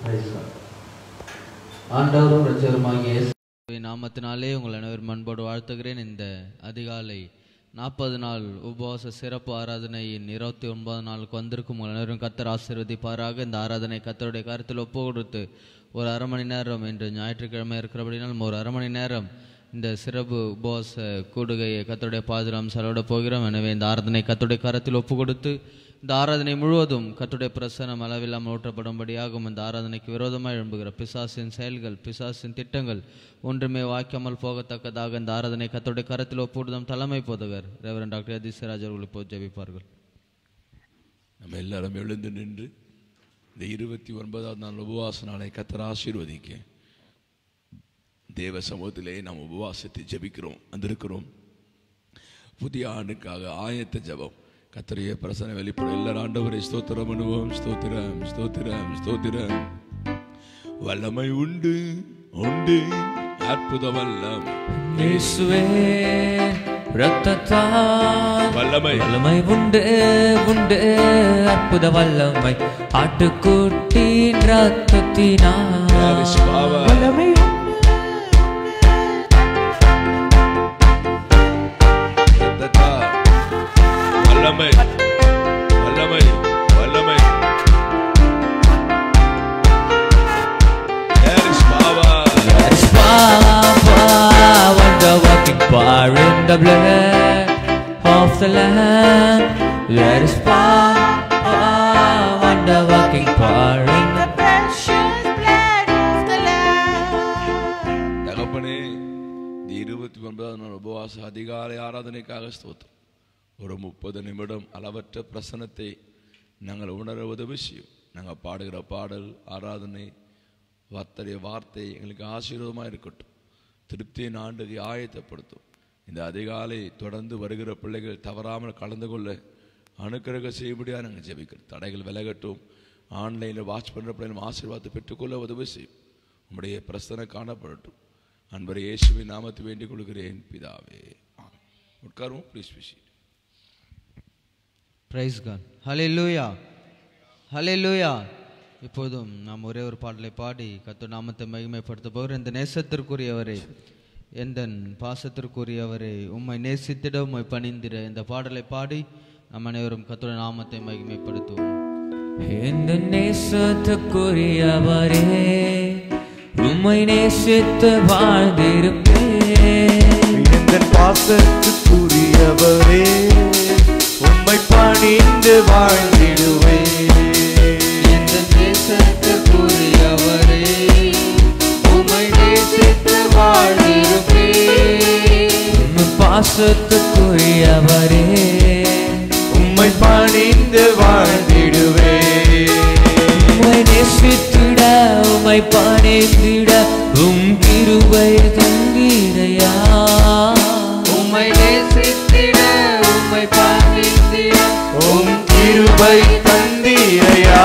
Praise God. ஆண்டவரும் ரட்சகருமாகிய இயேசுவின் நாமத்தினாலே உங்கள் அனைவரும் அன்போடு வாழ்த்துகிறேன் இந்த அதிகாலை நாற்பது நாள் உபவாச சிறப்பு ஆராதனையின் இருபத்தி ஒன்பது நாளுக்கு வந்திருக்கும் உங்கள் அனைவரும் கத்தர் ஆசீர்வதிப்பாராக இந்த ஆராதனை கத்தருடைய கருத்தில் ஒப்பு கொடுத்து ஒரு அரை மணி நேரம் இன்று ஞாயிற்றுக்கிழமை இருக்கிறபடினால் ஒரு அரை மணி நேரம் இந்த சிறப்பு உபவாச கூடுகையை கத்தருடைய பாதுகாம் செலவிட போகிறோம் எனவே இந்த ஆராதனை கத்தருடைய கரத்தில் ஒப்பு கொடுத்து இந்த ஆராதனை முழுவதும் கத்துடைய பிரசனம் அளவில்லாமல் ஊற்றப்படும்படியாகும் இந்த ஆராதனைக்கு விரோதமாக எழும்புகிற பிசாசின் செயல்கள் பிசாசின் திட்டங்கள் ஒன்றுமே வாய்க்காமல் போகத்தக்கதாக இந்த ஆராதனை கத்துடைய கரத்தில் ஒப்புவிடும் தலைமை போதகர் ரெவரன் டாக்டர் அதிசராஜ் அவர்கள் இப்போ ஜெபிப்பார்கள் நம்ம எல்லாரும் எழுந்து நின்று இந்த இருபத்தி ஒன்பதாவது நாள் உபவாச நாளை கத்தர் ஆசீர்வதிக்க தேவ சமூகத்திலே நாம் உபவாசத்தை ஜெபிக்கிறோம் வந்திருக்கிறோம் புதிய ஆண்டுக்காக ஆயத்த ஜெபம் கத்தரிய பிரசன வெளிப்படும் எல்லாரும் ஆண்டவரை ஸ்தோத்திரம் பண்ணுவோம் ஸ்தோத்திரம் ஸ்தோத்திரம் ஸ்தோத்திரம் வல்லமை உண்டு உண்டு அற்புத வல்லம் இயேசுவே ரத்தத்தால் வல்லமை வல்லமை உண்டு உண்டு அற்புத வல்லமை ஆட்டுக்குட்டின் ரத்தத்தினால் There is power. ரத்தத்தால் வல்லமை வல்லமை வல்லமை There is power. There is power, wonder working power in the blood of the Lamb. There is power, wonder working power in the the precious blood of the Lamb. தகப்பனே இந்த இருபத்தி ஒன்பதாம் நாள் உபவாச அதிகாலை ஆராதனைக்காக ஸ்தோத்திரம் ஒரு முப்பது நிமிடம் அளவற்ற பிரசனத்தை நாங்கள் உணர உதவி செய்யும் நாங்கள் பாடுகிற பாடல் ஆராதனை வார்த்தைய வார்த்தை எங்களுக்கு ஆசீர்வாதமாக இருக்கட்டும் திருப்தியின் ஆண்டுக்கு ஆயத்தப்படுத்தும் இந்த அதிகாலை தொடர்ந்து வருகிற பிள்ளைகள் தவறாமல் கலந்து கொள்ள அனுக்கிரக செய்யும்படியாக நாங்கள் ஜெபிக்கிறோம் தடைகள் விலகட்டும் ஆன்லைனில் வாட்ச் பண்ணுற பிள்ளைகளும் ஆசீர்வாதத்தை பெற்றுக்கொள்ள உதவி செய்யும் உம்முடைய பிரசனை காணப்படட்டும் அன்பரை இயேசுவின் நாமத்தை வேண்டிக் கொள்கிறேன் பிதாவே ஆமென். உட்காருவோம் ப்ளீஸ் விஷி பிரைஸ் கான் ஹலே லூயா ஹலே லூயா இப்போதும் நாம் ஒரே ஒரு பாடலை பாடி கத்து நாமத்தை மகிமைப்படுத்த போகிற இந்த நேசத்திற்குரியவரே எந்த பாசத்திற்குரியவரே உம்மை நேசித்திட உம்மை பணிந்திட இந்த பாடலை பாடி நம் அனைவரும் கத்துடைய நாமத்தை மகிமைப்படுத்துவோம் இந்த நேசத்துக்குரியவரே உம்மை நேசித்து வாழ்ந்திருப்பேன் எந்தன் பாசத்துக்குரியவரே உம்மை பணிந்து வாழ்ந்திடுவேன் எந்த நேசத்திற்குரியவரே உம்மை நேசித்து வாழ்ந்திருப்பேன் உம் பாசத்துக்குரியவரே உம்மை பணிந்து வாழ்ந்திடுவேன் உம்மை நேசித்திட உம்மை பணிந்திட உம் கிருபை தந்திரையா உம்மை நேசித்திட உம்மை பணிந்திட உம் கிருபை தந்தீரையா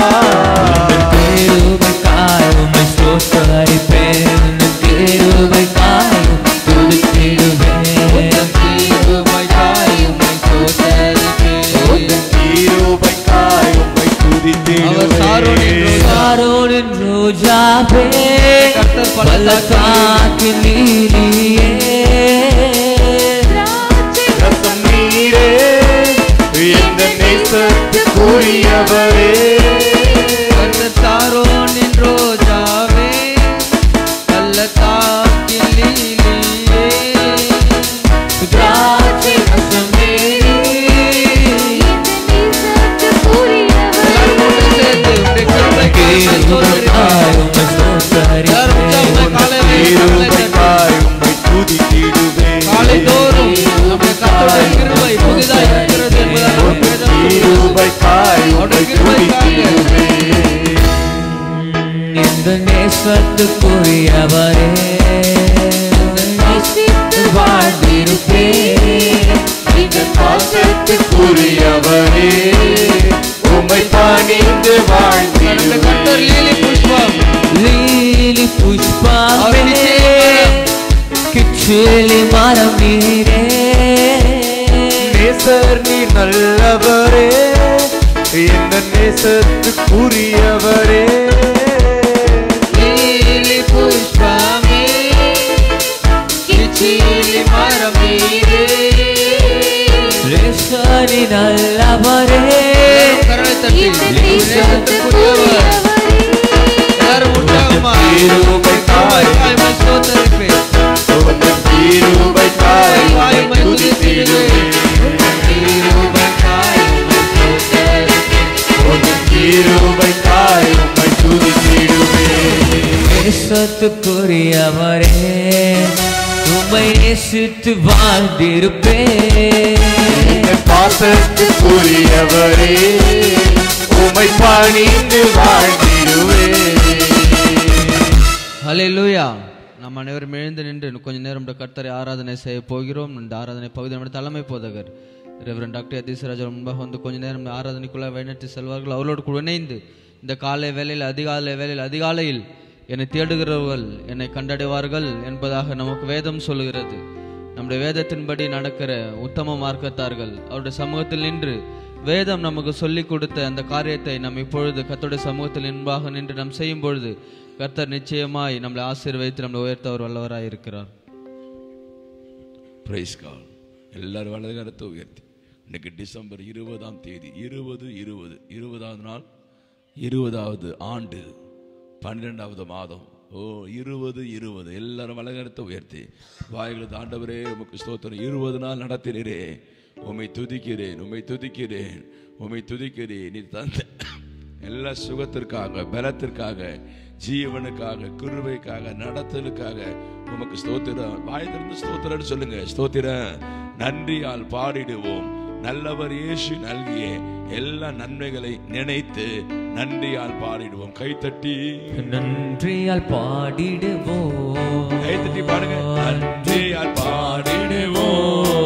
கிருபைக்காய் உம்மை ஸ்தோத்தரிப்பேன் உம் கிருபைக்காய் உம்மை துதித்திடுவேன் கிருபைக்காய் உம்மை ஸ்தோத்தரிப்பேன். கிருபைக்காய் உம்மை அவர் சாரோனின் துதித்திடுவேன் ரோஜா. சாரோனின் ரோஜாவே கர்த்தர் பள்ளத்தாக்கின் நீலியே ரசம் நீரே எந்த நேசத்துக்குரியவரே கர்த்தர் சாரோனின் ரோஜாவே பள்ளத்தாக்கின் லீலியே. திராட்சை ரசமே எல்லாரும் ஒன்று சேர்ந்து உம்முடைய கிருபைக்காய் உம்மை ஸ்தோத்தரிப்பேன். எல்லாரும் உற்சாகமாய் காலையிலே கரங்களை தட்டி, கிருபைக்காய் உம்மை துதித்திடுவேன் காலைதோறும் நம்முடைய கர்த்தருடைய கிருபை புதிதாய் இருக்கிறது என்பதாக வேதம் சொல்கிறது. கிருபைக்காய் உம்மை அவருடைய கிருபைக்காக துதித்திடுவேன் இந்த நேசத்துக்குரியவரே வாழ்ந்திருப்பேன் பாசத்துக்குரியவரே உம்மை பணிந்து நம்முடைய கர்த்தர் லீலி புஷ்பம் லீலி புஷ்பமே அவர் நிச்சயம் கிச்சிலி மரம் நீரே நேசர் நீ நல்லவரே எந்த நேசத்துக்குரியவரே நீ நல்லவரே கரலை தட்டி நேசத்துக்குரியவர். எல்லாரும் உற்சாகமா கிருபைக்காய் உம்மை ஸ்தோத்தரிப்பேன். உந்தன் கிருபைக்காய் உம்மை துதித்திடுவேன். உந்தன் கிருபைக்காய் உம்மை துதித்திடுவேன். நேசத்துக்குரியவரே உம்மை நேசித்து வாழ்ந்திருப்பேன் உந்தன் பாசத்துக்குரியவரே உம்மை பணிந்து வாழ்ந்திடுவேன் ஹalleluya நாம் அனைவரும் எழுந்து நின்று இன்னும் கொஞ்ச நேரம் இந்த கர்த்தரை ஆராதனை செய்ய போகிறோம் இந்த ஆராதனை பகுதி நம்முடைய தலைமை போதகர் ரெவரன் டாக்டர் யதீஸ்வராஜ் முன்பாக வந்து கொஞ்ச நேரம் இந்த ஆராதனைக்குள்ள வழிநடத்தி செல்வார்கள் அவரோடு கூட இணைந்து இந்த காலை வேளையில் அதிகாலை வேளையில் அதிகாலையில் என்னை தேடுகிறவர்கள் என்னை கண்டடைவார்கள் என்பதாக நமக்கு வேதம் சொல்லுகிறது நம்முடைய வேதத்தின்படி நடக்கிற உத்தம மார்க்கத்தார்கள் அவருடைய சமூகத்தில் நின்று வேதம் நமக்கு சொல்லிக் கொடுத்த அந்த காரியத்தை நாம் இப்பொழுது கர்த்தருடைய சமூகத்தில் முன்பாக நின்று நாம் செய்யும் பொழுது கர்த்தர் நிச்சயமாய் நம்மளை ஆசீர்வதித்து நம்மளை உயர்த்த அவர் வல்லவராய் இருக்கிறார் பிரைஸ் கால் எல்லாரும் வலது கரத்தை உயர்த்தி இன்னைக்கு டிசம்பர் இருபதாம் தேதி இருபது இருபது இருபதாவது நாள் இருபதாவது ஆண்டு பன்னிரெண்டாவது மாதம் ஓ இருபது இருபது எல்லாரும் வலகரத்தை உயர்த்தி வாய்களது ஆண்டவரே உமக்கு ஸ்தோத்திரம் இருபது நாள் நடத்தினரே உம்மை துதிக்கிறேன் உம்மை துதிக்கிறேன் உம்மை துதிக்கிறேன் நீ தந்த எல்லா சுகத்திற்காக பலத்திற்காக ஜீவனுக்காக கிருபைக்காக நடத்தலுக்காக உமக்கு ஸ்தோத்திரம் வாய் திறந்து ஸ்தோத்திரம்னு சொல்லுங்க ஸ்தோத்திரம் நன்றியால் பாடிடுவோம் நல்லவர் இயேசு நல்கிய எல்லா நன்மைகளை நினைத்து நன்றியால் பாடிடுவோம் கைத்தட்டி நன்றியால் பாடிடுவோம் கைத்தட்டி பாடுங்க நன்றியால் பாடிடுவோம்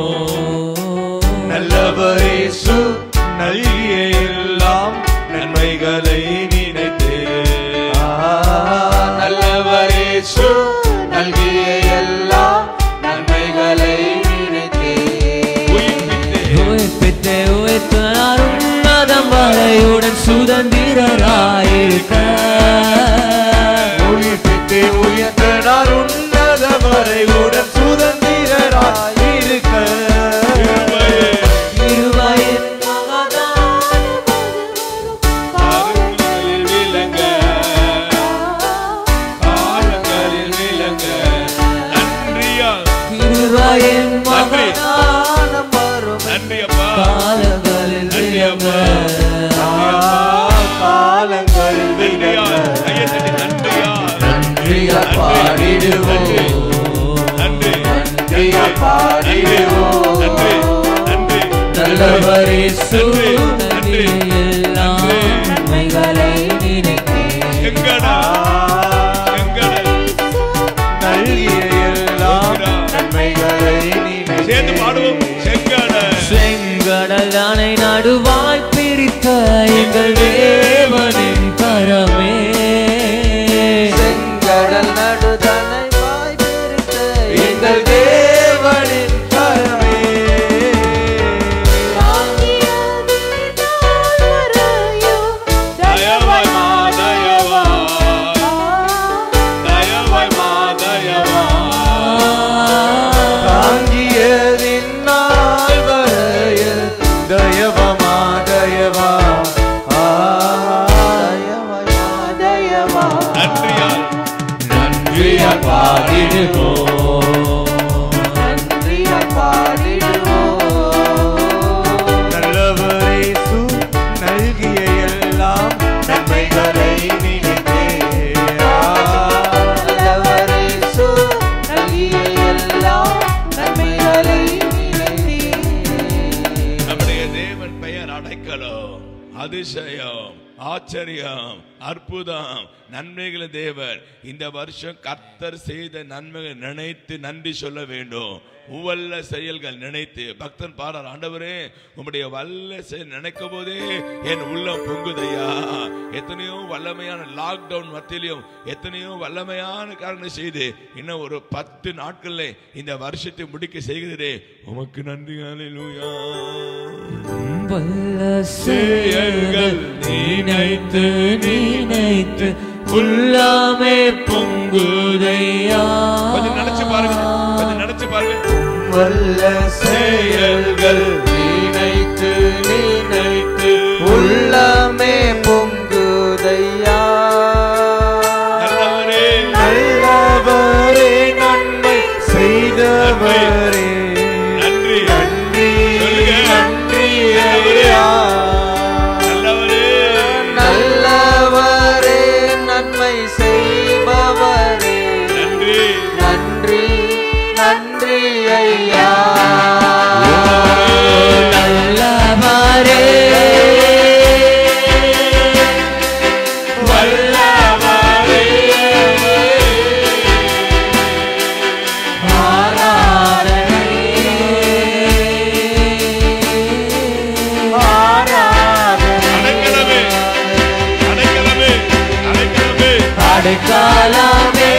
நல்லவரேசு நல்கிய எல்லாம் நன்மைகளை நினைத்து ஆ, நல்லவரேசு நல்கிய எல்லாம் நன்மைகளை நினைத்து உயிர்ப்பித்தே உயிர்ப்பித்தே உயிர்த்தனார் உன்னதம் வரையுடன் சுதந்திரராயிருக்க உயிர்ப்பித்து உயர்த்தனார் உன்னத வரைவுடன் சுதந்திரராயிருக்க இருவரின் காலங்களில் விளங்க காலங்களில் விளங்க நன்றியால் இருவரின் நன்றி. மகனானம் வரும் நன்றி அப்பா காலங்களில் நன்றி அப்பா காலங்கள் நன்றியால் கையை தட்டி நன்றியால் நன்றியால் பாடிடுவோம். நன்றி நன்றியால் பாடிடுவோம். நன்றி நன்றி நல்லவரே நன்றி நன்றி எல்லாம் நன்மைகளை நினைத்தேன் எங்கடா எங்கடா நல்கிய எல்லாம் நன்மைகளை நினைத்தேன். சேர்ந்து பாடுவோம் செங்கட செங்கடல் அணை நடுவாய் பிரித்த எங்கள் தேவனின் கரமே செங்கடல் நடுதனை வாய் பிரித்த எங்கள் தேவனின் கரமே தயவாய் மா தயவாய் தயவாய் மா தயவாய் தாங்கியதின் நாள் வரையில் தயவமா தயவா ஆ, தயவமா தயவா நன்றியால் நன்றியால் பாடிடுவோம் நன்றியால் பாடிடுவோம் நல்லவரேசு நல்கிய எல்லாம் நன்மைகளை நினைத்தே நல்லவரேசு நல்கிய எல்லாம் நன்மைகளை நினைத்தே நம்முடைய தேவன் பெயர் அடைக்கலம் அதிசயம் ஆச்சரியம் அற்புதம் நன்மைகளை தேவர் இந்த வருஷம் கர்த்தர் செய்த நன்மைகளை நினைத்து நன்றி சொல்ல வேண்டும் உவல்ல செயல்கள் நினைத்து பக்தன் பாடுறார் ஆண்டவரே உம்முடைய வல்ல செயல் நினைக்கும் போதே என் உள்ளம் பொங்குதையா எத்தனையோ வல்லமையான லாக்டவுன் மத்தியிலும் எத்தனையோ வல்லமையான காரணங்களை செய்து இன்னும் ஒரு பத்து நாட்கள்ல இந்த வருஷத்தை முடிக்க செய்கிறதே உமக்கு நன்றி ஹalleluya வல்ல செயல்கள் நினைத்து நினைத்து உள்ளாமே பொங்குதையா கொஞ்சம் நினைச்சு பாருங்க கொஞ்சம் நினைச்சு பாருங்க வல்ல செயல்கள் நினைத்து உள்ளமே பொங்குதையா நல்லவரே நல்லவரே நன்மை செய்தவரே நன்றி நன்றி சொல்லுங்க. நன்றி நல்லவரே. ஐயா நல்லவரே நல்லவரே நன்மை செய்பவரே நன்றி நன்றி நன்றி ஐயா நல்லவரே வல்லவரே அடைக்கலமே அடைக்கலமே அடைக்கலமே அடைக்காலமே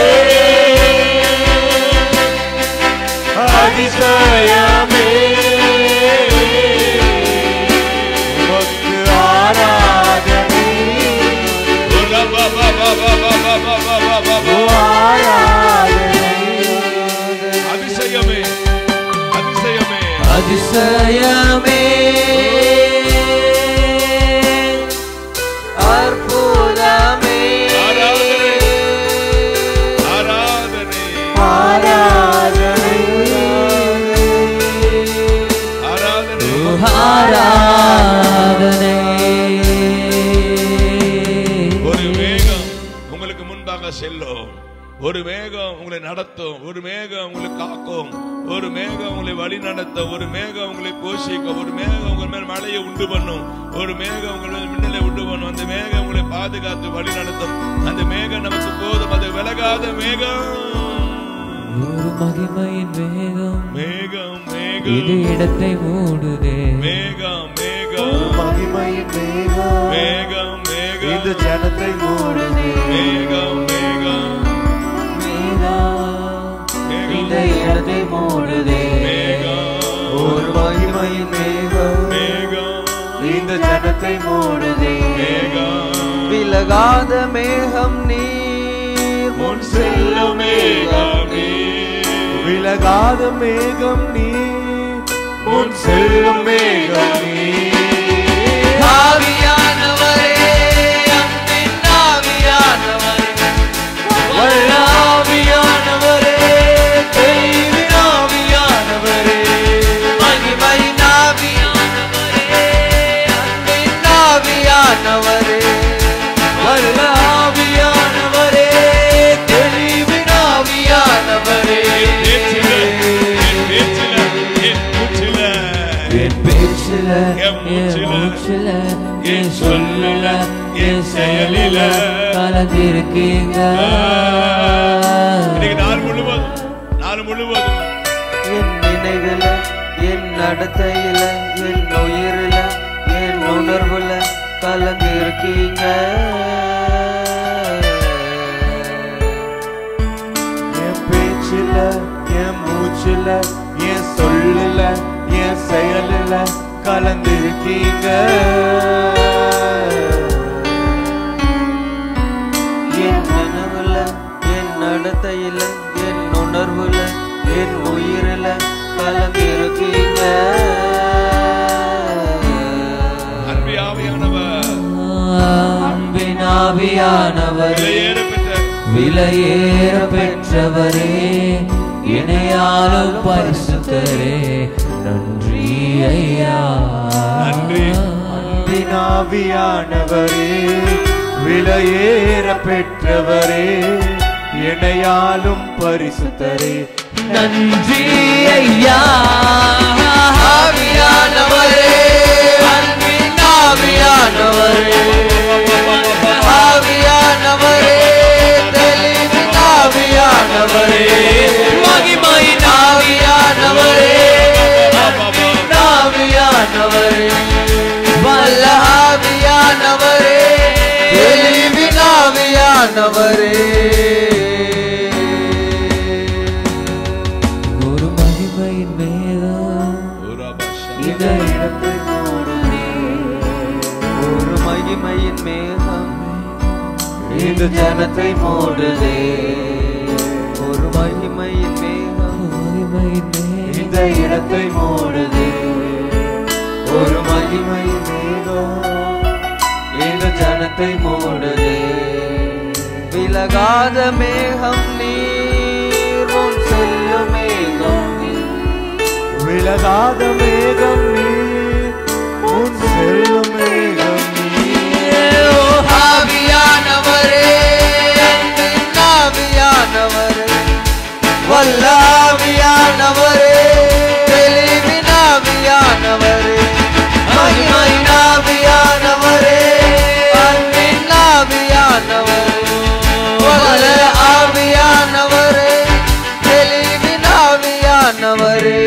அதிசயமே உமக்கு ஆராதனை பா பா பா பா பா பா பா பா பா பா பா. ஆராதனை அதிசயமே அதிசயமே அதிசயமே அற்புதமே ஆராதனை ஆராதனை ஆராதனை ஆராதனை ஆராதனை ஒரு மேகம் உங்களுக்கு முன்பாக செல்லும் ஒரு மேகம் உங்களை நடத்தும் ஒரு மேகம் உங்களை காக்கும் ஒரு மேகம் உங்களை வழி நடத்தும் ஒரு மேகம் உங்களை போஷிக்கும் ஒரு மேகம் உங்கள் மேல் மழையை உண்டு பண்ணும் ஒரு மேகம் உங்கள் மேல் மின்னலை உண்டு பண்ணும் அந்த மேகம் உங்களை பாதுகாத்து வழி நடத்தும் அந்த மேகம் நமக்கு போதும் அது விலகாத மேகம் ஒரு மகிமையின் வேகம் மேகம் இது மேகம் இடத்தை மூடுதே மேகம் மேகம் மகிமையின் மேகம் மேகம் இந்த மேகம் ஜனத்தை மூடுதே மேகம் மேகம் இந்த இடத்தை மூடுதே மேகம் ஒரு மகிமையின் மேகம் மேகம் இந்த ஜனத்தை மூடுதே மேகம் விலகாத மேகம் நீர் முன் செல்லும் மேகமே விலகாத மேகம் நீர் முன் செல்லும் மேகம் நீர் ஆவியானவரே அன்பின் ஆவியானவரே வல்ல ஆவியானவரே தெய்வீக ஆவியானவரே மகிமையின் ஆவியானவரே அன்பின் ஆவியானவரே வல்ல ஆவியானவரே தெளிவின் ஆவியானவரே என் பேச்சில, என் மூச்சில, என் பேச்சில என் என் மூச்சில, மூச்சில என் என் சொல்லுல என் செயலில கலந்திருக்கீங்க இன்னைக்கு நாள் முழுவதும் நாள் முழுவதும் என் நினைவுல என் நடத்தையில என் உயிரில என் உணர்வுல கலந்து இருக்கீங்க என் பேச்சில என் மூச்சில என் சொல்லுல என் செயலில கலந்து இருக்கீங்க என் நினைவுல என் நடத்தையில என் உணர்வுல என் உயிரில கலந்து இருக்கீங்க அன்பி ஆவியானவர் அன்பின் ஆவியானவர் விலையேற பெற்ற விலையேற பெற்றவரே இணையாலும் பரிசுத்தரே நன்றி ஐயா நன்றி. அன்பினாவியானவரே விலையேற பெற்றவரே இணையாலும் பரிசுத்தரே நன்றி ஐயா ஆவியானவரே அன்பின் ஆவியானவரே ஆவியானவரே தெளிவின் ஆவியானவரே மகிமையின் ஆவியானவரே அன்பின் ஆவியானவரே வல்ல ஆவியானவரே தெளிவின் ஆவியானவரே ஒரு மகிமையின் மேகம் இந்த இடத்தை மூடுதே. ஒரு மகிமையின் மேகம் இந்த ஜனத்தை மூடுதே ஒரு மகிமையின் மேகம் மகிமையின் மேகம் இந்த இடத்தை மூடுதே ஒரு மகிமையின் மேகம் ஜனத்தை மூடுதே விலகாத மேகம் நீர் முன் செல்லும் மேகம் நீர் விலகாத மேகம் நீர் உன் செல்லும் மேகம் நீர் ஓ ஆவியானவரே அன்பின் ஆவியானவரே வல்லாவியானவரே தெளிவின் ஆவியானவரே மகிமையின் ஆவியானவரே அன்பின் ஆவியானவரே வல்ல ஆவியானவரே தெளிவின் ஆவியானவரே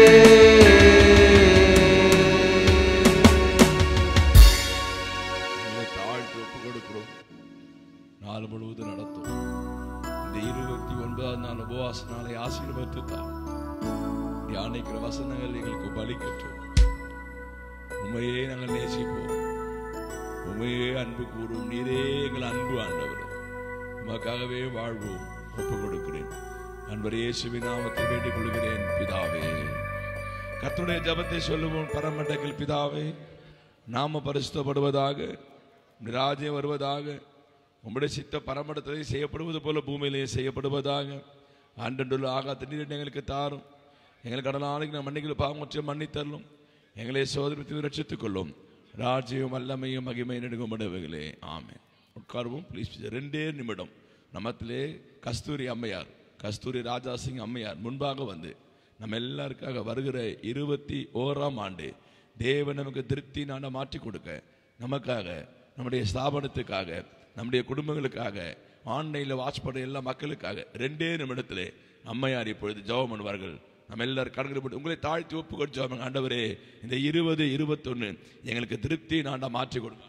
எங்களை தாழ்த்தி ஒப்பு கொடுக்கிறோம் நாள் முழுவதும் நடத்தும் இந்த இருபத்தி ஒன்பதாம் நாள் உபவாச நாளை ஆசீர்வதித்து தான் தியானிக்கிற வசனங்கள் எங்களுக்கு பலிக்கட்டும் உண்மையே நாங்கள் நேசிப்போம் உண்மையே அன்பு கூறும் நீரே எங்கள் அன்பு ஆண்டவர் உமக்காகவே வாழ்வோம் ஒப்பு கொடுக்கிறேன் அன்பர் இயேசுவின் நாமத்தில் வேண்டிக் கொள்கிறேன் பிதாவே கர்த்தருடைய ஜெபத்தை சொல்லுவோம் பரமண்டகில் பிதாவே நாம பரிசுத்தப்படுவதாக உம்முடைய ராஜ்யம் வருவதாக உம்முடைய சித்த பரமடத்திலே செய்யப்படுவது போல பூமியிலே செய்யப்படுவதாக ஆண்டண்டுள்ள ஆகா தண்ணீர் எங்களுக்கு தாரும் எங்கள் கடனாளிக்கு நான் மன்னிக்கல பாவமற்ற மன்னித்தரலும் எங்களை சோதனை ரட்சித்துக் கொள்ளும் ராஜ்யம் வல்லமையும் மகிமை நெடுங்குமடவுகளே ஆமே உட்காருவோம் ப்ளீஸ் ரெண்டே நிமிடம் நம்மத்திலே கஸ்தூரி அம்மையார் கஸ்தூரி ராஜா சிங் அம்மையார் முன்பாக வந்து நம்ம எல்லாருக்காக வருகிற இருபத்தி ஓராம் ஆண்டு தேவன் நமக்கு திருப்தி நாட மாற்றி கொடுக்க நமக்காக நம்முடைய ஸ்தாபனத்துக்காக நம்முடைய குடும்பங்களுக்காக ஆன்லைனில் வாட்ச் பண்ணுற எல்லா மக்களுக்காக ரெண்டே நிமிடத்திலே அம்மையார் இப்பொழுது ஜெபம் பண்ணுவார்கள் நம்ம எல்லாரும் கடற்கரை போட்டு உங்களை தாழ்த்தி ஒப்பு கொடுத்தோம் ஆண்டவரே இந்த இருபது இருபத்தொன்னு எங்களுக்கு திருப்தி நாண்டா மாற்றி கொடுங்க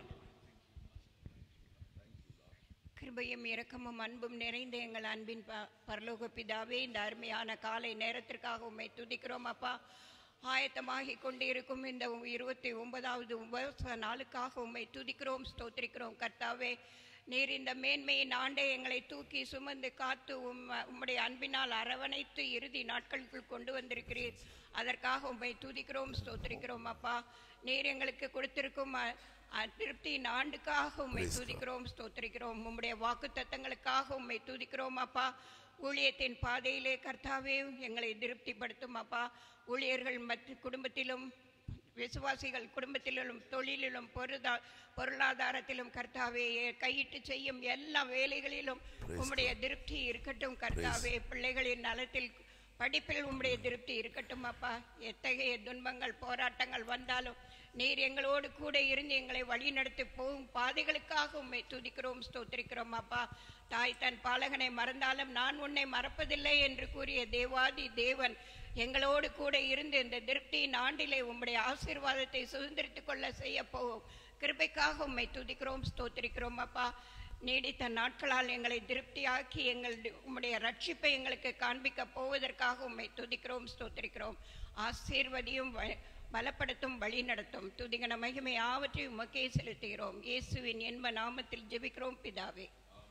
கிருபையும் இரக்கமும் அன்பும் நிறைந்த எங்கள் அன்பின் ப பரலோக பிதாவே இந்த அருமையான காலை நேரத்திற்காக உம்மை துதிக்கிறோம் அப்பா ஆயத்தமாகி கொண்டிருக்கும் இந்த இருபத்தி ஒன்பதாவது உபவாச நாளுக்காக உம்மை துதிக்கிறோம் ஸ்தோத்திரிக்கிறோம் கர்த்தாவே நீர் இந்த மேன்மையின் ஆண்டை எங்களை தூக்கி சுமந்து காத்து உம் உம்முடைய அன்பினால் அரவணைத்து இறுதி நாட்களுக்குள் கொண்டு வந்திருக்கிறீர் அதற்காக உம்மை துதிக்கிறோம் ஸ்தோத்திரிக்கிறோம் அப்பா நீர் எங்களுக்கு கொடுத்திருக்கும் அ- அ- திருப்தியின் ஆண்டுக்காக உம்மை துதிக்கிறோம் ஸ்தோத்திரிக்கிறோம் உம்முடைய வாக்கு தத்தங்களுக்காக உம்மை துதிக்கிறோம் அப்பா ஊழியத்தின் பாதையிலே கர்த்தாவே எங்களை திருப்திப்படுத்தும் அப்பா ஊழியர்கள் மற்ற குடும்பத்திலும் விசுவாசிகள் குடும்பத்திலும் தொழிலிலும் பொருதா பொருளாதாரத்திலும் கர்த்தாவே கையிட்டு செய்யும் எல்லா வேலைகளிலும் உம்முடைய திருப்தி இருக்கட்டும் கர்த்தாவே பிள்ளைகளின் நலத்தில் படிப்பில் உம்முடைய திருப்தி இருக்கட்டும் அப்பா எத்தகைய துன்பங்கள் போராட்டங்கள் வந்தாலும் நீர் எங்களோடு கூட இருந்து எங்களை வழிநடத்தி போகும் பாதைகளுக்காக உம்மை துதிக்கிறோம் ஸ்தோத்திரிக்கிறோம் அப்பா தாய் தன் பாலகனை மறந்தாலும் நான் உன்னை மறப்பதில்லை என்று கூறிய தேவாதி தேவன் எங்களோடு கூட இருந்து இந்த திருப்தியின் ஆண்டிலே உம்முடைய ஆசீர்வாதத்தை சுதந்திரித்துக் கொள்ள செய்ய போகும் கிருபைக்காக உம்மை துதிக்கிறோம் ஸ்தோத்திரிக்கிறோம் அப்பா நீடித்த நாட்களால் எங்களை திருப்தியாக்கி எங்கள் உம்முடைய ரட்சிப்பை எங்களுக்கு காண்பிக்க போவதற்காக உம்மை துதிக்கிறோம் ஸ்தோத்திரிக்கிறோம் ஆசீர்வதியும் வ- பலப்படுத்தும் வழி நடத்தும் துதிகன மகிமை ஆவற்றையும் உமக்கே செலுத்துகிறோம் இயேசுவின் என்ப நாமத்தில் ஜெபிக்கிறோம் பிதாவே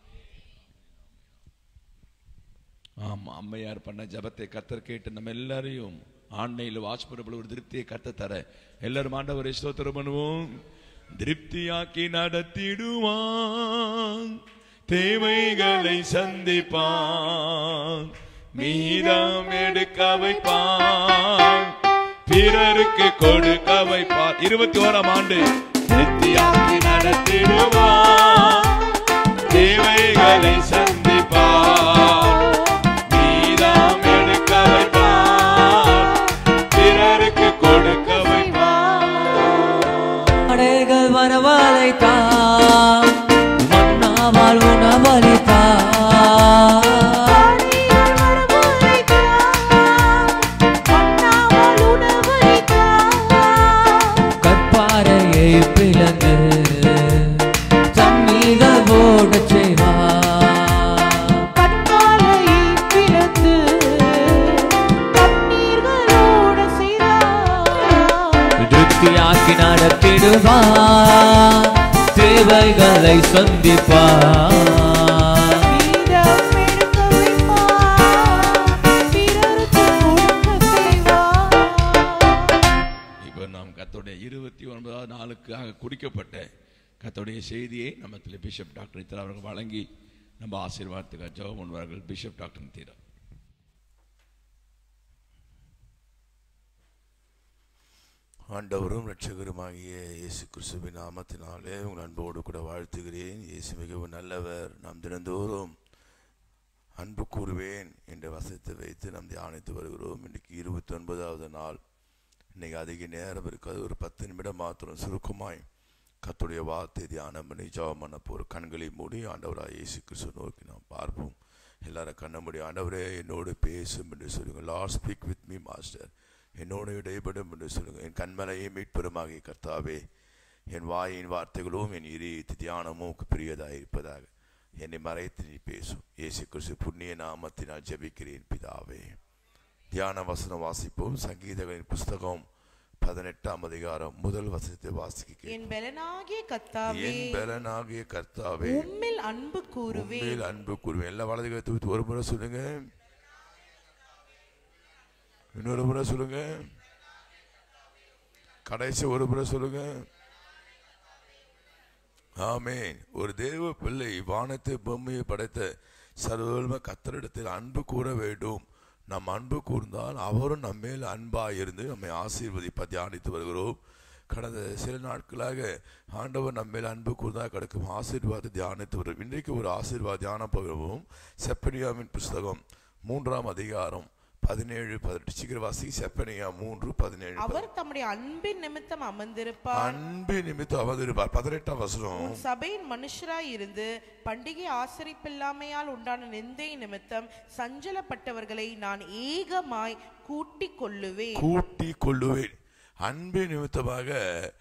ஆமா அம்மையார் பண்ண ஜபத்தை கத்தர் கேட்டு நம்ம எல்லாரையும் ஆண்மையில் வாட்ச் பண்ணப்பட ஒரு திருப்தியை கத்த தர எல்லாரும் ஆண்டவரை ஸ்தோத்திரம் பண்ணுவோம் திருப்தியாக்கி நடத்திடுவான் தேவைகளை சந்திப்பான் மீதம் எடுக்க வைப்பான் பிறருக்கு கொடுக்க வைப்பான் இருபத்தி ஓராம் ஆண்டு திருப்தியாக்கி நடத்திடுவான் தேவைகளை சந்திப்பார் நீதாம் எடுக்க வைப்பார் பிறருக்கு கொடுக்க வைப்பார் அடைகள் வரவழைத்தான் மன்னாவால் உணவளித்தான் கற்பாறையை பிளந்து தண்ணீர்கள் ஓடச் செய்வான் திருப்தியாக்கி நடத்திடுவான் தேவைகளை சந்திப்பான் இப்போ நாம் கத்தோடைய இருபத்தி ஒன்பதாவது நாளுக்காக குறிக்கப்பட்ட கத்தோடைய செய்தியை நம்ம திரு பிஷப் டாக்டர் நித்திரா அவர்கள் வழங்கி நம்ம ஆசீர்வாதத்துக்கு ஜெபம் பண்ணுவார்கள் பிஷப் டாக்டர் நித்திரா ஆண்டவரும் இரட்சகருமாகிய இயேசு கிறிஸ்துவின் நாமத்தினாலே உங்கள் அன்போடு கூட வாழ்த்துகிறேன் இயேசு மிகவும் நல்லவர் நாம் தினந்தோறும் அன்பு கூறுவேன் என்ற வசத்தை வைத்து நாம் தியானித்து வருகிறோம் இன்றைக்கு இருபத்தி ஒன்பதாவது நாள் இன்னைக்கு அதிக நேரம் இருக்காது ஒரு பத்து நிமிடம் மாத்திரம் சுருக்கமாய் கத்துடைய வார்த்தை தியானம் பண்ணி ஜெபம் பண்ண போகிற கண்களை மூடி ஆண்டவராக இயேசு கிறிஸ்து நோக்கி நாம் பார்ப்போம் எல்லாரும் கண்ண மூடி ஆண்டவரே என்னோடு பேசும் என்று சொல்லுங்கள் lord speak with me master என்னோடு இடைப்படும் என்று சொல்லுங்கள் என் கண்மலையை மீட்பெருமாகிய கர்த்தாவே என் வாயின் வார்த்தைகளும் என் இதயத்து தியானமும் உமக்கு பிரியதாக இருப்பதாக என்னை மறைத்து நீ பேசும் இயேசு கிறிஸ்து புண்ணிய நாமத்தினால் ஜெபிக்கிறேன் பிதாவே தியான வசனம் வாசிப்போம் சங்கீதங்களின் புஸ்தகம் பதினெட்டாம் அதிகாரம் முதல் வசனத்தை வாசிக்க என் பலனாகிய கத்தாவே என் பலனாகிய கர்த்தாவே உம்மில் அன்பு கூறுவேன் உண்மையில் அன்பு கூறுவேன் எல்லா வலது கருத்து ஊத்து ஒரு முறை சொல்லுங்க இன்னொரு முறை சொல்லுங்க கடைசி ஒரு முறை சொல்லுங்க ஆமென் ஒரு தேவ பிள்ளை வானத்தை பூமியை படைத்த சர்வல்ம கத்தரிடத்தில் அன்பு கூற வேண்டும் நாம் அன்பு கூர்ந்தால் அவரும் நம்மேல் அன்பாக இருந்து நம்மை ஆசீர்வதிப்ப தியானித்து வருகிறோம் கடந்த சில நாட்களாக ஆண்டவர் நம்மேல் அன்பு கூர்ந்தால் கிடைக்கும் ஆசீர்வாத தியானித்து வரும் இன்றைக்கு ஒரு ஆசீர்வாத தியானம் பகிர்வோம் செப்பனியாவின் புஸ்தகம் மூன்றாம் அதிகாரம் பதினேழு பதினெட்டு சீக்கிரம் வாசி செப்பனியா மூன்று பதினேழு அவர் தம்முடைய அன்பின் நிமித்தம் அமர்ந்திருப்பார் அன்பு நிமித்தம் அவதிருப்பார் பதினெட்டாம் வசனம் உன் சபையின் மனுஷராய் இருந்து பண்டிகை ஆசரிப்பில்லாமையால் உண்டான நிந்தை நிமித்தம் சஞ்சலப்பட்டவர்களை நான் ஏகமாய் கூட்டிக் கொள்ளுவேன் கூட்டி கொள்ளுவேன் அன்பு நிமித்தமாக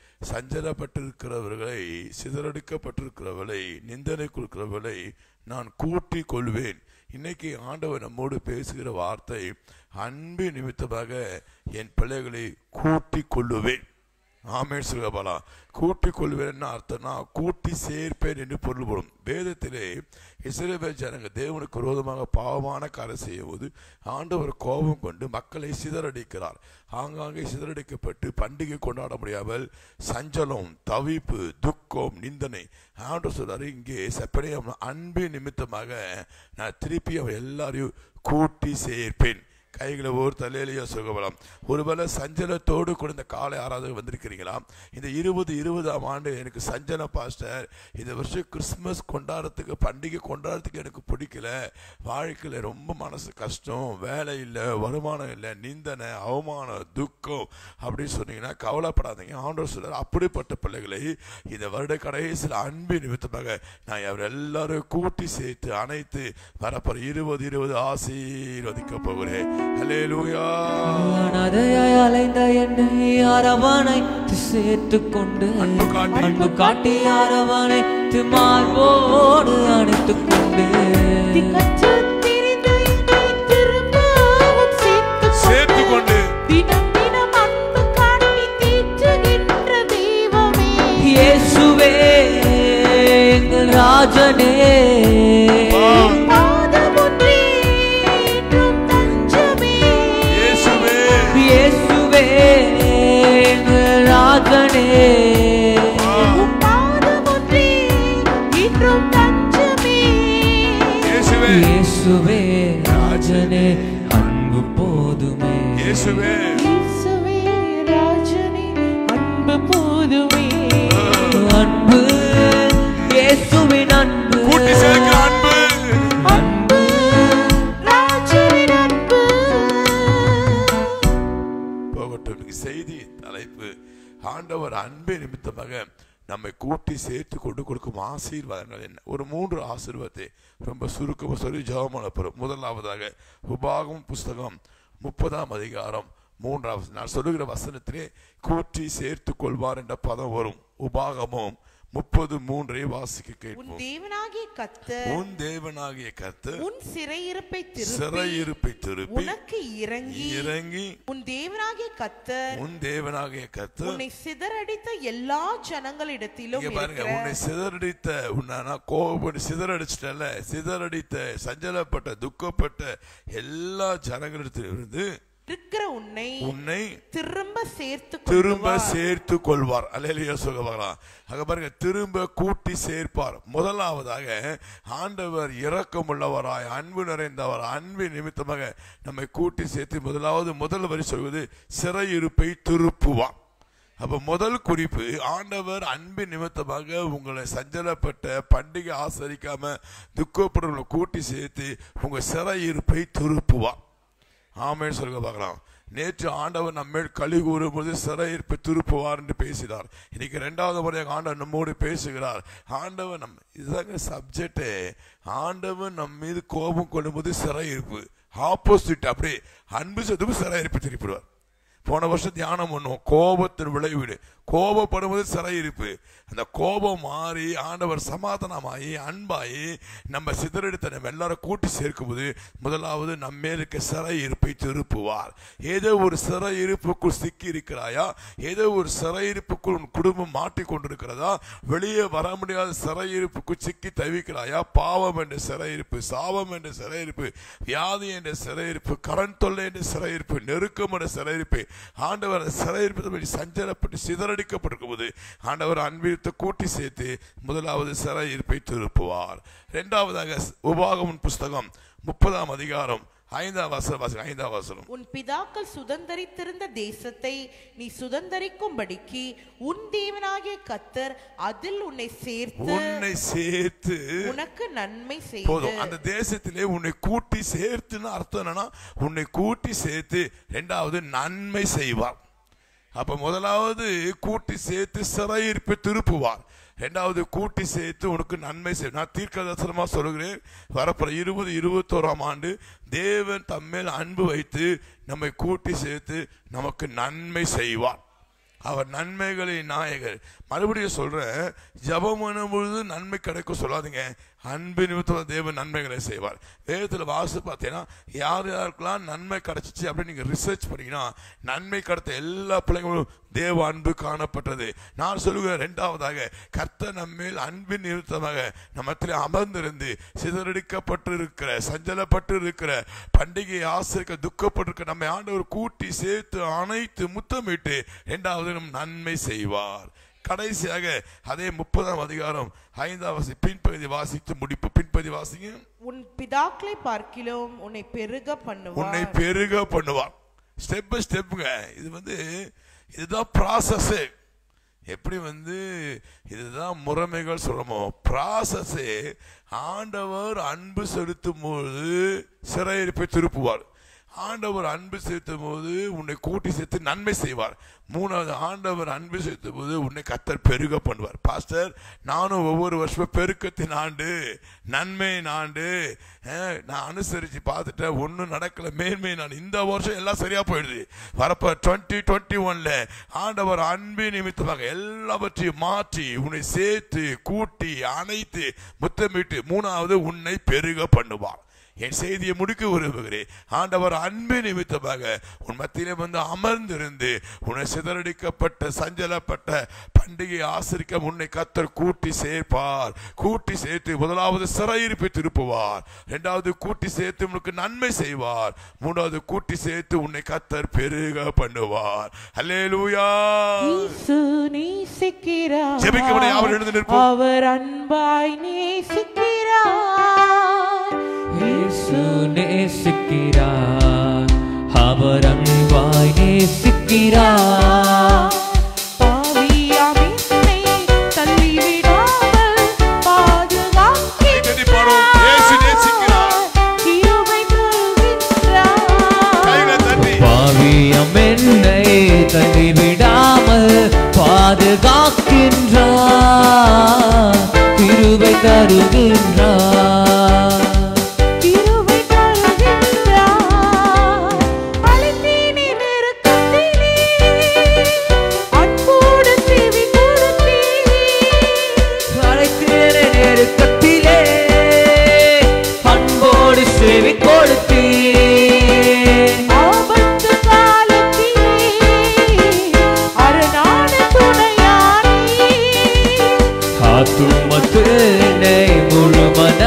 சஞ்சலப்பட்டிருக்கிறவர்களை சிதறடிக்கப்பட்டிருக்கிறவர்களை நிந்தனை கொடுக்கிறவர்களை நான் கூட்டி கொள்வேன் இன்னைக்கு ஆண்டவர் நம்மோடு பேசுகிற வார்த்தை அன்பு நிமித்தமாக என் பிள்ளைகளை கூட்டி கொள்ளுவேன் ஆமே சுகபலா கூட்டி கொள்வேன் என்ன அர்த்தம்னா கூட்டி சேர்ப்பேன் என்று பொருள்படும் வேதத்திலே இஸ்ரேல் ஜனங்க தேவனுக்கு விரோதமாக பாவமான காரியம் செய்யும்போது ஆண்டவர் கோபம் கொண்டு மக்களை சிதறடிக்கிறார் ஆங்காங்கே சிதறடிக்கப்பட்டு பண்டிகை கொண்டாட முடியாமல் சஞ்சலம் தவிப்பு துக்கம் நிந்தனை ஆண்டவர் சொல்றாரு இங்கே செப்பனையம் அன்பு நிமித்தமாக நான் திருப்பி அவன் எல்லாரையும் கூட்டி சேர்ப்பேன் கைகளை ஒரு தலையிலேயே சுகபலம் ஒருவேளை சஞ்சலத்தோடு கூட இந்த காலை ஆராதனை வந்திருக்கிறீங்களா இந்த இருபது இருபதாம் ஆண்டு எனக்கு சஞ்சல பாஸ்டர் இந்த வருஷம் கிறிஸ்மஸ் கொண்டாடுறதுக்கு பண்டிகை கொண்டாடுறதுக்கு எனக்கு பிடிக்கல வாழ்க்கையில் ரொம்ப மனசு கஷ்டம் வேலை இல்லை வருமானம் இல்லை நிந்தனை அவமானம் துக்கம் அப்படின்னு சொன்னீங்கன்னா கவலைப்படாதீங்க ஆண்டவர் சொல்றார் அப்படிப்பட்ட பிள்ளைகளை இந்த வருட கடைசியில் அன்பு நிமித்தமாக நான் அவர் எல்லாரும் கூட்டி சேர்த்து அனைத்து வரப்போற இருபது இருபது ஆசீர்வதிக்க போகிறேன் ஹalleluya அனாதையாய் அலைந்த என்னை அரவணைத்து சேர்த்து கொண்டு அன்பு காட்டி. அன்பு காட்டி அரவணைத்து மார்போடு அணைத்துக் கொண்டு திக்கற்றத் திரிந்த என்னை திரும்பவும் சேர்த்துக் சேர்த்து கொண்டு தினம் தினம் அன்பு காட்டி தேற்றுகின்ற தெய்வமே இயேசுவே எங்கள் ராஜனே பாதமொன்றே என்றும் தஞ்சமே இயேசுவே இயேசுவே எங்கள் ராஜனே உம் பாதமொன்றே என்றும் தஞ்சமே இயேசுவே இயேசுவே ராஜனே அன்பு போதுமே இயேசுவே இயேசுவே ராஜனே அன்பு போதுமே அன்பு இயேசுவின் அன்பு கூட்டி சேர்க்கிற அன்பு அன்பு ராஜனின் அன்பு போகட்டும் இன்னைக்கு செய்தி தலைப்பு ஆண்டவர் அன்பு நிமித்தமாக நம்மை கூட்டி சேர்த்து கொண்டு கொடுக்கும் ஆசீர்வாதங்கள் என்ன ஒரு மூன்று ஆசீர்வாதத்தை ரொம்ப சுருக்கமாக சொல்லி ஜெபமான பெறும் முதலாவதாக உபாகம் புஸ்தகம் முப்பதாம் அதிகாரம் மூன்றாவது நான் சொல்லுகிற வசனத்திலே கூட்டி சேர்த்து கொள்வார் என்ற பதம் வரும் உபாகமும் முப்பது மூன்றை வாசிக்க உன் கேட்போம் தேவனாகிய கத்தர் உன் தேவனாகிய கர்த்தர் உன் சிறையிருப்பை திருப்பி சிறையிருப்பை திருப்பி உனக்கு இறங்கி இறங்கி உன் தேவனாகிய கத்தர் உன் தேவனாகிய கர்த்தர் உன்னை சிதறடித்த எல்லா ஜனங்களிடத்திலும் இங்க பாருங்க இருக்கிற உன்னை சிதறடித்த உன்னை நான் கோபப்பட்டு சிதறடிச்சிட்டல சிதறடித்த சஞ்சலப்பட்ட துக்கப்பட்ட எல்லா ஜனங்களிடத்திலிருந்து இருக்கிற உன்னை உன்னை திரும்ப சேர்த்து திரும்ப கொள்ளுவார். சேர்த்து கொள்வார் அல்லையா சொல்ல பார்க்கலாம் அங்க பாருங்க திரும்ப கூட்டி சேர்ப்பார் முதலாவதாக ஆண்டவர் இரக்கமுள்ளவராய் அன்பு நிறைந்தவர் அன்பு நிமித்தமாக நம்மை கூட்டி சேர்த்து முதலாவது முதல் வரி சொல்வது சிறையிருப்பை திருப்புவார் அப்ப முதல் குறிப்பு ஆண்டவர் அன்பு நிமித்தமாக உங்களை சஞ்சலப்பட்ட பண்டிகை ஆசரிக்காம துக்கப்படுறவங்களை கூட்டி சேர்த்து உங்க சிறையிருப்பை திருப்புவார் ஆமென் சொல்லுங்க பார்க்கலாம் நேற்று ஆண்டவர் நம்மேல் களி கூறும்போது சிறையிருப்பை திருப்புவார் என்று பேசினார் இன்னைக்கு ரெண்டாவது முறையாக ஆண்டவர் நம்மோடு பேசுகிறார் ஆண்டவர் நம் இதுதாங்க சப்ஜெக்டே ஆண்டவர் நம் மீது கோபம் கொள்ளும்போது சிறையிருப்பு ஆப்போசிட் அப்படியே அன்பு சத்துக்கு சிறையிருப்பு திருப்பிடுவார் போன வருஷம் தியானம் பண்ணுவோம் கோபத்தின் விளைவீடு கோபப்படுவது சிறையிருப்பு அந்த கோபம் மாறி ஆண்டவர் சமாதானமாயி அன்பாயி நம்ம சிதறெடுத்த நம்ம எல்லாரும் கூட்டி சேர்க்கும்போது முதலாவது நம்ம இருக்க சிறையிருப்பை திருப்புவார் ஏதோ ஒரு சிறையிருப்புக்குள் சிக்கி இருக்கிறாயா ஏதோ ஒரு சிறையிருப்புக்குள் உன் குடும்பம் மாட்டிக்கொண்டிருக்கிறதா வெளியே வர முடியாத சிறையிருப்புக்குள் சிக்கி தவிக்கிறாயா பாவம் என்ற சிறையிருப்பு சாபம் என்ற சிறையிருப்பு வியாதி என்ற சிறையிருப்பு கரண் தொல்லை என்ற சிறையிருப்பு நெருக்கம் என்ற சிறையிருப்பு ஆண்டவர் அந்த சிறையிருப்பு சஞ்சலப்பட்டு சிதறடிக்கப்பட்டிருக்கும் போது ஆண்டவர் அன்பித்து கூட்டி சேர்த்து முதலாவது சிறையிருப்பை திருப்புவார் இரண்டாவதாக உபாகமன் புஸ்தகம் முப்பதாம் அதிகாரம் ஐந்தாம் வசனம் வாசி ஐந்தாம் வசனம் உன் பிதாக்கள் சுதந்தரித்திருந்த தேசத்தை நீ சுதந்தரிக்கும்படிக்கு உன் தேவனாகிய கத்தர் அதில் உன்னை சேர்த்து உன்னை சேர்த்து உனக்கு நன்மை போதும் செய்து அந்த தேசத்திலே உன்னை கூட்டி சேர்த்துன்னு அர்த்தம் என்னன்னா உன்னை கூட்டி சேர்த்து இரண்டாவது நன்மை செய்வார் அப்ப முதலாவது கூட்டி சேர்த்து சிறையிருப்பை திருப்புவார் இரண்டாவது கூட்டி சேர்த்து உனக்கு நன்மை செய்யும் நான் தீர்க்க தரிசனமா சொல்கிறேன் வரப்புற இருபது இருபத்தோராம் ஆண்டு தேவன் தம்மேல் அன்பு வைத்து நம்மை கூட்டி சேர்த்து நமக்கு நன்மை செய்வார் அவர் நன்மைகளை நாயகர் மறுபடியும் சொல்றேன் ஜபம் பண்ணும் பொழுது நன்மை கிடைக்கும் சொல்லாதீங்க அன்பு நிமித்தம் தேவன் நன்மைகளை செய்வார் வேதத்தில் வாசி பார்த்தீங்கன்னா யார் யாருக்கெல்லாம் நன்மை கிடைச்சிச்சு அப்படின்னு நீங்க ரிசர்ச் பண்ணீங்கன்னா நன்மை கிடைத்த எல்லா பிள்ளைங்களும் தேவ அன்பு காணப்பட்டது நான் சொல்லுகிறேன் ரெண்டாவதாக கர்த்தர் நம்மேல் அன்பின் நிமித்தமாக நம்மத்தில் அமர்ந்திருந்து சிதறடிக்கப்பட்டு இருக்கிற சஞ்சலப்பட்டு இருக்கிற பண்டிகை ஆசிரிக்க துக்கப்பட்டிருக்க நம்மை ஆண்டவர் கூட்டி சேர்த்து அனைத்து முத்தமிட்டு இரண்டாவது நம் நன்மை செய்வார் கடைசியாக அதே முப்பதாம் அதிகாரம் ஐந்தாம் வாசி பின்பகுதி வாசித்து முடிப்பு பின்பகுதி வாசிங்க உன் பிதாக்களை பார்க்கிலும் உன்னை பெருக உன்னை பண்ணுவார் பெருக பண்ணுவார் ஸ்டெப் பை ஸ்டெப்புங்க இது வந்து இதுதான் ப்ராசஸ் எப்படி வந்து இதுதான் முறைமைகள் சொல்றோமோ ப்ராசஸே ஆண்டவர் அன்பு செலுத்தும் போது சிறையிருப்பை திருப்புவார் ஆண்டவர் அன்பு செலுத்தும் போது உன்னை கூட்டி சேர்த்து நன்மை செய்வார் மூணாவது ஆண்டவர் அன்பு செலுத்தும் போது உன்னை கத்தர் பெருக பண்ணுவார் பாஸ்டர் நானும் ஒவ்வொரு வருஷமும் பெருக்கத்தின் ஆண்டு நன்மையின் ஆண்டு அஹ், நான் அனுசரித்து பார்த்துட்டேன் ஒன்றும் நடக்கல மேன்மை நான் இந்த வருஷம் எல்லாம் சரியா போயிடுது வரப்ப டுவெண்ட்டி டுவெண்ட்டி ஒன்ல ஆண்டவர் அன்பு நிமித்தமாக எல்லாவற்றையும் மாற்றி உன்னை சேர்த்து கூட்டி அணைத்து முத்தமிட்டு மூணாவது உன்னை பெருக பண்ணுவார் என் செய்தியை முடிக்க விரும்புகிறேன் ஆண்டவர் அன்பு நிமித்தமாக உன் மத்தியிலே வந்து அமர்ந்திருந்து உன்னை சிதறடிக்கப்பட்ட சஞ்சலப்பட்ட பண்டிகை ஆசிரிக்க உன்னை கத்தர் கூட்டி சேர்ப்பார் கூட்டி சேர்த்து முதலாவது சிறையிருப்பை திருப்புவார் இரண்டாவது கூட்டி சேர்த்து உனக்கு நன்மை செய்வார் மூணாவது கூட்டி சேர்த்து உன்னை கத்தர் பெருக பண்ணுவார் அல்லேலூயா இயேசு நேசிக்கிறார் ஜெபிக்கும்படி யாவரும் எழுந்து நிற்போம். அவர் அன்பாய் நேசிக்கிறார் இயேசு நேசிக்கிறார் அவர் அன்பாய் நேசிக்கிறார் பாவியாம் என்னை தள்ளிவிடாமல் கைதட்டி பாடுவோம். இயேசு நேசிக்கிறார். பாதுகாக்கிறார் கிருபை தருகின்றார் கைகளை தட்டி பாவியம் என்னை தள்ளிவிடாமல் பாதுகாக்கின்றார் கிருபை தருகின்றார் கிருபை தருகின்றார் அழைத்தேனே நெருக்கத்திலே அன்போடு செவி கொடுத்தீர் அழைத்தேனே நெருக்கத்திலே அன்போடு செவி கொடுத்தீர் ஆபத்து காலத்திலே அரணான துணையானே ஆத்துமத்தினை முழுமன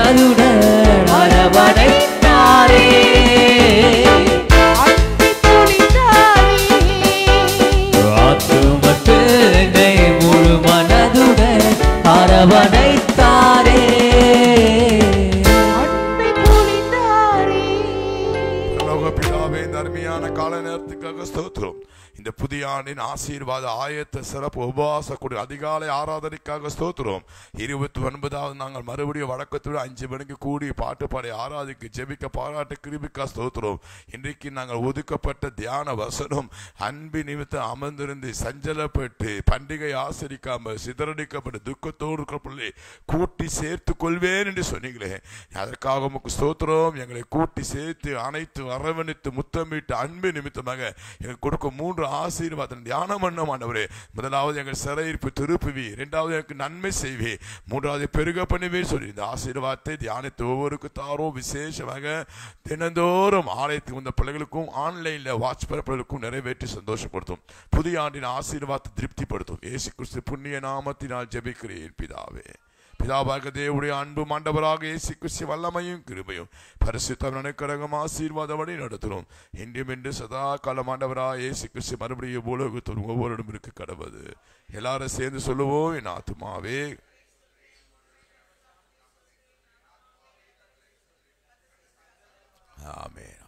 ஆராதனைக்காக ஸ்தோத்திரம் இந்த புதிய ஆண்டின் ஆசீர்வாத ஆயத்த சிறப்பு உபவாச கூடிய அதிகாலை ஆராதனைக்காக ஸ்தோத்திரம் இருபத்தி ஒன்பதாவது நாங்கள் மறுபடியும் வழக்கத்தோடு அஞ்சு மணிக்கு கூடி பாட்டு பாடி ஆராதிக்க ஜெபிக்க பாராட்டு கிருபிக்கா ஸ்தோத்திரம் இன்றைக்கு நாங்கள் ஒதுக்கப்பட்ட தியான வசனம் அன்பு நிமித்தம் அமர்ந்திருந்து சஞ்சலப்பட்டு பண்டிகை ஆசரிக்காம சிதறடிக்கப்பட்டு துக்கத்தோடு இருக்கிற பிள்ளை கூட்டி சேர்த்து கொள்வேன் என்று சொன்னீங்களே அதற்காக உமக்கு ஸ்தோத்திரம் எங்களை கூட்டி சேர்த்து அனைத்து அரவணைத்து முத்தமிட்டு அன்பு நிமித்தமாக எங்களுக்கு கொடுக்கும் மூன்று ஆசீர்வாதம் தியானம் பண்ண ஆண்டவரே முதலாவது எங்கள் சிறையிருப்பு திருப்புவி இரண்டாவது எனக்கு நன்மை செய்வி மூன்றாவது பெருக பண்ணுவே சொல்லி இந்த ஆசீர்வாதத்தை தியானித்து ஒவ்வொருக்கு தாரோ விசேஷமாக தினந்தோறும் ஆலயத்துக்கு வந்த பிள்ளைகளுக்கும் ஆன்லைன்ல வாட்ச் பெற பிள்ளைகளுக்கும் நிறைவேற்றி சந்தோஷப்படுத்தும் புதிய ஆண்டின் ஆசீர்வாதத்தை திருப்திப்படுத்தும் ஏசு கிறிஸ்து புண்ணிய நாமத்தினால் ஜெபிக்கிறேன் பிதாவே பிதாவாக தேவனுடைய அன்பு மாண்டவராக இயேசு கிறிஸ்து வல்லமையும் கிருபையும் பரிசுத்தம் நனக்கரகம் ஆசீர்வாதம் நடத்தணும் இன்றும் என்று சதா காலம் ஆண்டவராக இயேசு கிறிஸ்து மறுபடியும் உலகத்தோடு ஒவ்வொருடம் இருக்க கடவுது எல்லாரும் சேர்ந்து சொல்லுவோம் என் ஆத்துமாவே ஆமென்